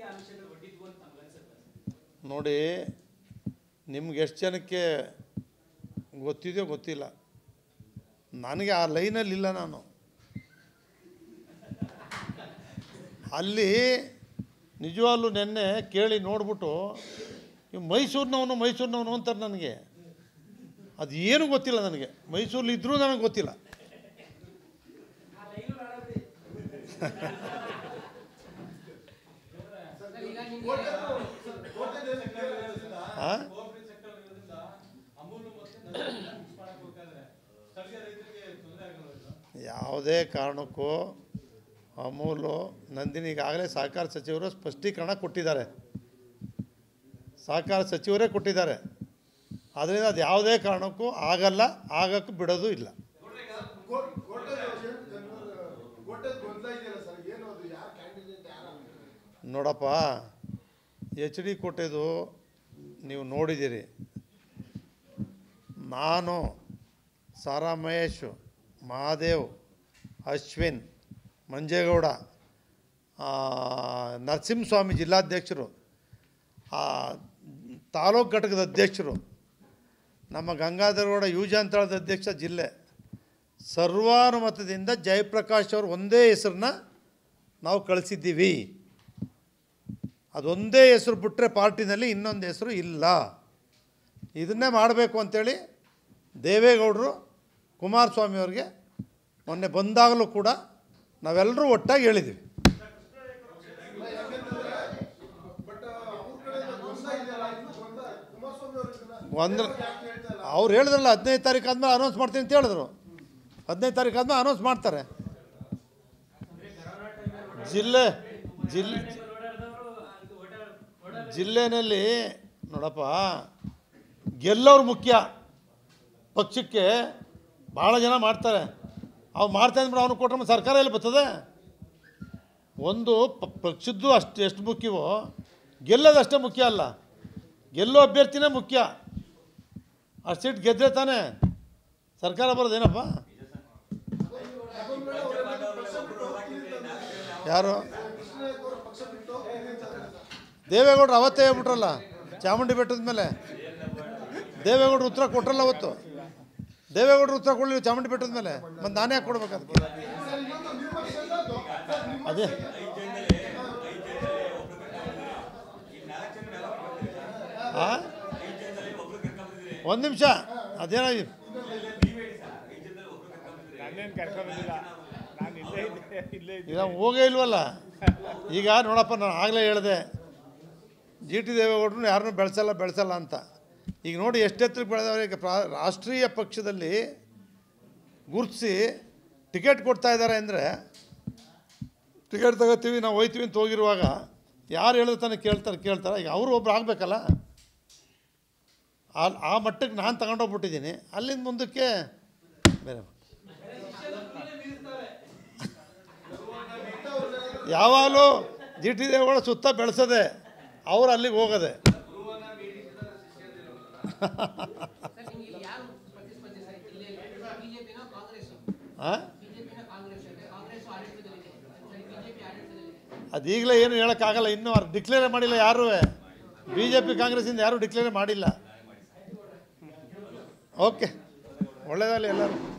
ಆಮಿಷಗಳು ಒಡ್ಡಿದ್ವು ಅಂತ ನಮ್ಗೆ ಅನ್ಸುತ್ತೆ ನೋಡಿ ನಿಮ್ಗೆ ಎಷ್ಟು ಜನಕ್ಕೆ ಗೊತ್ತಿದೆಯೋ ಗೊತ್ತಿಲ್ಲ ನನಗೆ ಆ ಲೈನಲ್ಲಿ ಇಲ್ಲ ನಾನು ಅಲ್ಲಿ ನಿಜವಾಗ್ಲೂ ನೆನ್ನೆ ಕೇಳಿ ನೋಡ್ಬಿಟ್ಟು ಇವ್ ಮೈಸೂರಿನವನು ಮೈಸೂರಿನವನು ಅಂತಾರೆ ನನಗೆ ಅದು ಏನು ಗೊತ್ತಿಲ್ಲ ನನಗೆ ಮೈಸೂರಲ್ಲಿ ಇದ್ದರೂ ನನಗೆ ಗೊತ್ತಿಲ್ಲ ಹಾಂ ಯಾವುದೇ ಕಾರಣಕ್ಕೂ ಅಮೂಲು ನಂದಿನಿ ಈಗಾಗಲೇ ಸಹಕಾರ ಸಚಿವರು ಸ್ಪಷ್ಟೀಕರಣ ಕೊಟ್ಟಿದ್ದಾರೆ ಸಹಕಾರ ಸಚಿವರೇ ಕೊಟ್ಟಿದ್ದಾರೆ ಆದ್ದರಿಂದ ಅದು ಯಾವುದೇ ಕಾರಣಕ್ಕೂ ಆಗಲ್ಲ ಆಗಕ್ಕೆ ಬಿಡೋದು ಇಲ್ಲ ನೋಡಪ್ಪ ಎಚ್ ಡಿ ಕೊಟ್ಟಿದ್ದು ನೀವು ನೋಡಿದ್ದೀರಿ ನಾನು ಸಾರಾ ಮಹೇಶ್ ಮಹಾದೇವ್ ಅಶ್ವಿನ್ ಮಂಜೇಗೌಡ ಆ, ನರಸಿಂಹಸ್ವಾಮಿ ಜಿಲ್ಲಾಧ್ಯಕ್ಷರು ಆ, ತಾಲೂಕು ಘಟಕದ ಅಧ್ಯಕ್ಷರು ನಮ್ಮ ಗಂಗಾಧರಗೌಡ ಯುವಜಾಂತಳದ ಅಧ್ಯಕ್ಷ ಜಿಲ್ಲೆ ಸರ್ವಾನುಮತದಿಂದ ಜಯಪ್ರಕಾಶ್ ಅವರು ಒಂದೇ ಹೆಸರನ್ನ ನಾವು ಕಳಿಸಿದ್ದೀವಿ ಅದೊಂದೇ ಹೆಸರು ಬಿಟ್ಟರೆ ಪಾರ್ಟಿನಲ್ಲಿ ಇನ್ನೊಂದು ಹೆಸರು ಇಲ್ಲ ಇದನ್ನೇ ಮಾಡಬೇಕು ಅಂತೇಳಿ ದೇವೇಗೌಡರು ಕುಮಾರಸ್ವಾಮಿ ಅವ್ರಿಗೆ ಮೊನ್ನೆ ಬಂದಾಗಲೂ ಕೂಡ ನಾವೆಲ್ಲರೂ ಒಟ್ಟಾಗಿ ಹೇಳಿದ್ದೀವಿ ಒಂದು ಅವ್ರು ಹೇಳಿದ್ರಲ್ಲ ಹದಿನೈದು ತಾರೀಕು ಆದಮೇಲೆ ಅನೌನ್ಸ್ ಮಾಡ್ತೀನಿ ಅಂತ ಹೇಳಿದ್ರು ಹದಿನೈದು ತಾರೀಕು ಆದಮೇಲೆ ಅನೌನ್ಸ್ ಮಾಡ್ತಾರೆ ಜಿಲ್ಲೆ ಜಿಲ್ಲೆ ಜಿಲ್ಲೆನಲ್ಲಿ ನೋಡಪ್ಪ ಗೆಲ್ಲೋರು ಮುಖ್ಯ ಪಕ್ಷಕ್ಕೆ ಭಾಳ ಜನ ಮಾಡ್ತಾರೆ ಅವ್ರು ಮಾಡ್ತಾ ಅಂದ್ಬಿಟ್ಟು ಅವನು ಕೊಟ್ಟರೆ ಸರ್ಕಾರ ಎಲ್ಲಿ ಬರ್ತದೆ ಒಂದು ಪ- ಪಕ್ಷದ್ದು ಅಷ್ಟು ಎಷ್ಟು ಮುಖ್ಯವೋ ಗೆಲ್ಲೋದು ಅಷ್ಟೇ ಮುಖ್ಯ ಅಲ್ಲ ಗೆಲ್ಲೋ ಅಭ್ಯರ್ಥಿನೇ ಮುಖ್ಯ ಅಷ್ಟು ಸೀಟ್ ಗೆದ್ದರೆ ತಾನೇ ಸರ್ಕಾರ ಬರೋದೇನಪ್ಪ ಯಾರು ದೇವೇಗೌಡರು ಅವತ್ತೇ ಹೇಳ್ಬಿಟ್ರಲ್ಲ ಚಾಮುಂಡಿ ಬೆಟ್ಟದ ಮೇಲೆ ದೇವೇಗೌಡರು ಉತ್ತರ ಕೊಟ್ರಲ್ಲ ಅವತ್ತು ದೇವೇಗೌಡರು ಉತ್ತರ ಕೊಡಲಿ ಚಾಮುಂಡಿ ಬೆಟ್ಟದ ಮೇಲೆ ಮತ್ತು ನಾನೇ ಯಾಕೆ ಕೊಡ್ಬೇಕು ಅದಕ್ಕೆ ಅದೇ ಆ ಒಂದು ನಿಮಿಷ ಅದೇನೋ ನಾನೇನು ಕರ್ಕೊಂಬಂದಿಲ್ಲ ನಾನು ಇಲ್ಲೇ ಇದ್ದೆ ಇಲ್ಲೇ ಇದ್ದೆ ಈಗ ಹೋಗೇ ಇಲ್ವಲ್ಲ ಈಗ ನೋಡಪ್ಪ ನಾನು ಆಗಲೇ ಹೇಳಿದೆ ಜಿ ಟಿ ದೇವೇಗೌಡರು ಯಾರನ್ನೂ ಬೆಳೆಸಲ್ಲ ಬೆಳೆಸಲ್ಲ ಅಂತ ಈಗ ನೋಡಿ ಎಷ್ಟೆತ್ತರಕ್ಕೆ ಬೆಳೆದವ್ರೆ ಈಗ ಪ್ರಾ ರಾಷ್ಟ್ರೀಯ ಪಕ್ಷದಲ್ಲಿ ಗುರುತಿಸಿ ಟಿಕೆಟ್ ಕೊಡ್ತಾ ಇದ್ದಾರೆ ಅಂದರೆ ಟಿಕೆಟ್ ತಗೋತೀವಿ ನಾವು ಹೋಯ್ತೀವಿ ಅಂತ ಹೋಗಿರುವಾಗ ಯಾರು ಹೇಳಿದ್ರೆ ತಾನೇ ಕೇಳ್ತಾರೆ ಕೇಳ್ತಾರೆ ಈಗ ಅವರು ಒಬ್ರು ಆಗಬೇಕಲ್ಲ ಆ ಆ ಮಟ್ಟಕ್ಕೆ ನಾನು ತಗೊಂಡೋಗ್ಬಿಟ್ಟಿದ್ದೀನಿ ಅಲ್ಲಿಂದ ಮುಂದಕ್ಕೆ ಬೇರೆ ಯಾವಾಗಲೂ ಜಿ ಟಿ ದೇವೇಗೌಡ ಸುತ್ತ ಬೆಳೆಸೋದೆ ಅವ್ರು ಅಲ್ಲಿಗೆ ಹೋಗೋದೆ ಸರ್ ನಿಮ್ಗೆ ಇಲ್ಲಿ ಯಾರು ಪ್ರತಿಸ್ಪರ್ಧಿಸ್ತಾರೆ ಜಿಲ್ಲೆಯಲ್ಲಿ ಬಿಜೆಪಿನ ಕಾಂಗ್ರೆಸ್ ಹಾಂ ಬಿಜೆಪಿನ ಕಾಂಗ್ರೆಸ್ ಕಾಂಗ್ರೆಸ್ ಆಡಳಿತದಲ್ಲಿದೆ ಬಿಜೆಪಿ ಆಡಳಿತದಲ್ಲಿದೆ ಅದು ಈಗಲೇ ಏನು ಹೇಳೋಕ್ಕಾಗಲ್ಲ ಇನ್ನೂ ಅವ್ರು ಡಿಕ್ಲೇರ್ ಮಾಡಿಲ್ಲ ಯಾರೂ ಬಿ ಜೆ ಪಿ ಕಾಂಗ್ರೆಸ್ಸಿಂದ ಯಾರೂ ಡಿಕ್ಲೇರ್ ಮಾಡಿಲ್ಲ ಓಕೆ ಒಳ್ಳೆಯದಾಗಲಿ ಎಲ್ಲರೂ